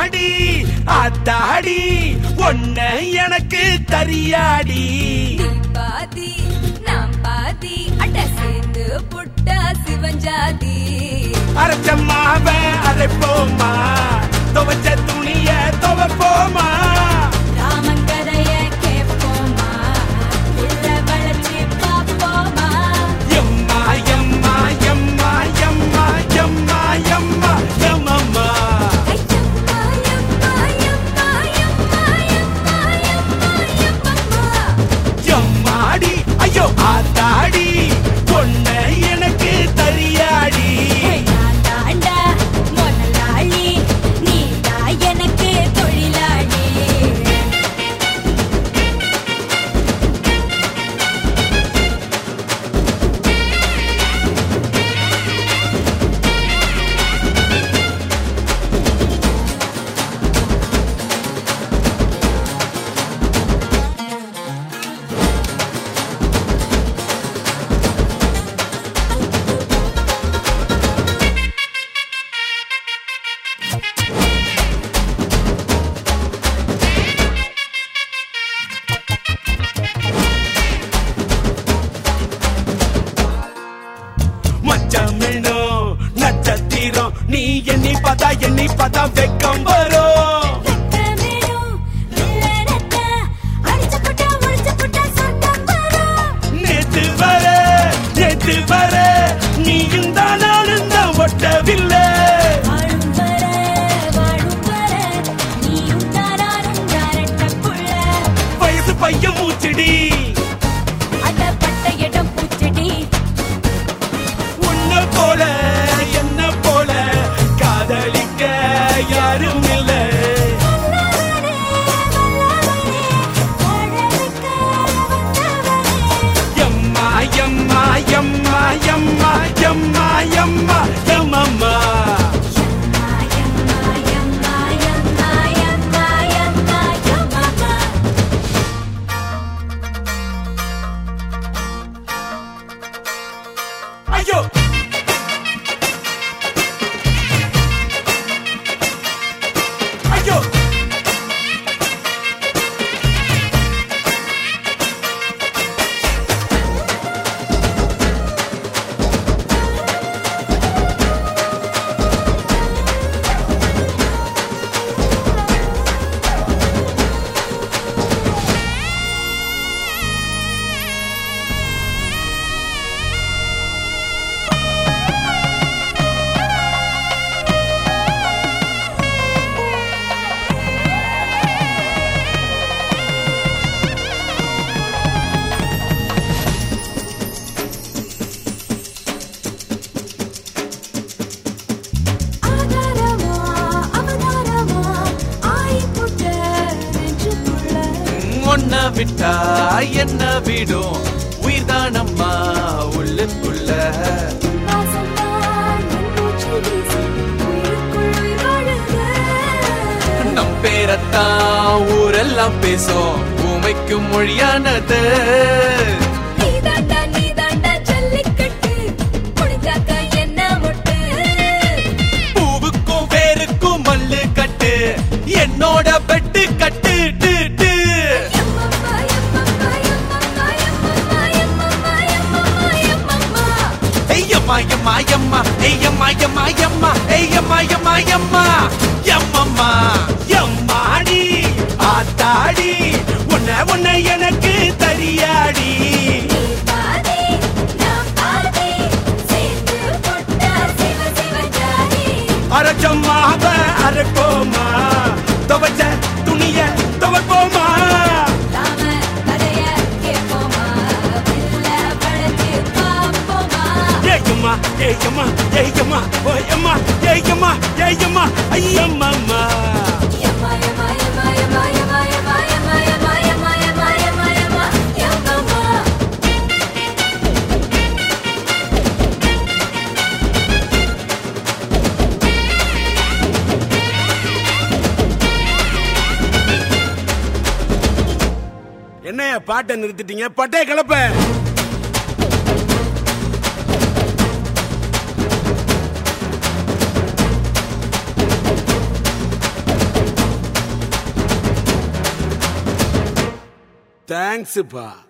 ஆத்தாடி ஆத்தாடி ஒன்ன எனக்கு தரியாடி நீ பாதி நாம் பாதி அட சேர்ந்து புட்டா சிவஞ்சாதி அரைச்ச மாவ அரைப்போமா துவைச்ச துணிய துவைப்போமா ராமன் கதைய கேட்போமா இல்ல வளைச்சு பாப்போமா எம்மா எம்மா எம்மா எம்மா எம்மா எம்மா எம்மம்மா ஐயம்மா, எம்மா, எம்மா, எம்மா, எம்மா, எம்மா, எம்மம்மா. எம்மாடி ஐயோ ஆத்தாடி ஒன்ன எனக்கு தரியாடி நான் தாண்டா முதலாளி, நீதான் எனக்கு தொழிலாளி மச்சமிழோ நட்சத்திரம் நீ எண்ணி பார்த்தா எண்ணி பார்த்தா வெக்கம் வரும் வெட்டமேடும், வெள்ளரத்த, அடிச்சு புட்டா, முடிச்சு புட்டா, சொர்க்கம் வரும். நேத்து வர நேத்து வர நீயும் தான் நானும் தான் ஒட்டவில்லை வாழும் வர, வாழும் வர, நீயும் தான் நானும் தான் ரெட்டப் புள்ள. வயசு பையன் மூச்சுடி அடப்பட்ட இடம் பூச்செடி உன்ன போல என்ன போல காதலிக்க யாரும் இல்ல வல்லவனே, வல்லவனே, வாழ வைக்க வந்தவனே. எம்மா எம்மா எம்மா எம்மா எம்மா எம்மா எம்மம்மா யம்மா, யம்மா, யம்மா, யம்மா, யம்மா, யம்மா, யம்மம்மா. ஐயோ ஐயோ ஆதாரமா, அவதாரமா, ஆயிப்புட்ட நெஞ்சுக்குள்ள. ஒன்ன விட்டா என்ன விடும் உயிர்தானம்மா உள்ளுக்குள்ள வாசம்தான் என் மூச்சில் வீசும், உயிருக்குள் உயிர் வாழுங்க. நம் பேரத்தான் ஊரெல்லாம் பேசும் ஊமைக்கும் மொழியானது நீதாண்டா, நீதாண்டா ஜல்லிக்கட்டு, முடிஞ்சாக்க என்ன மொட்டு? பூவுக்கும் வேருக்கும் மல்லு கட்டு என்னோட பெட்டு கட்டு டு, டு. எம்மம்மா, எம்மம்மா, எம்மம்மா, எம்மம்மா, எம்மம்மா, எம்மம்மா, எம்மம்மா. ஐயம்மா எம்மா எம்மா ஐயம்மா எம்மா எம்மா ஐயம்மா எம்மா எம்மா எம்மம்மா எம்மாடி ஆத்தாடி உன்னை உன்னை எனக்கு தரியாடி நீ பாதி, நான் பாதி, சேர்ந்து போட்டா சிவ சிவ ஜாதி. அரைச்சமாக அரைப்போமா துவைச்ச துணிய துவைப்போமா ராம கதைய கேட்போமா, வில்ல வளைச்சு பார்ப்போமா. ஏயம்மா ஏயம்மா ஏயம்மா ஓயம்மா ஏயம்மா ஏயம்மா ஐயம்மம்மா எம்மா, எம்மா, எம்மா, எம்மா, எம்மா, எம்மா, எம்மா, எம்மா, எம்மா, எம்மா, எம்மா, எம்மா, எம்மம்மா. என்னைய பாட்டை நிறுத்திட்டீங்க பட்டே கிளப்ப தேங்க்ஸ்ப்பா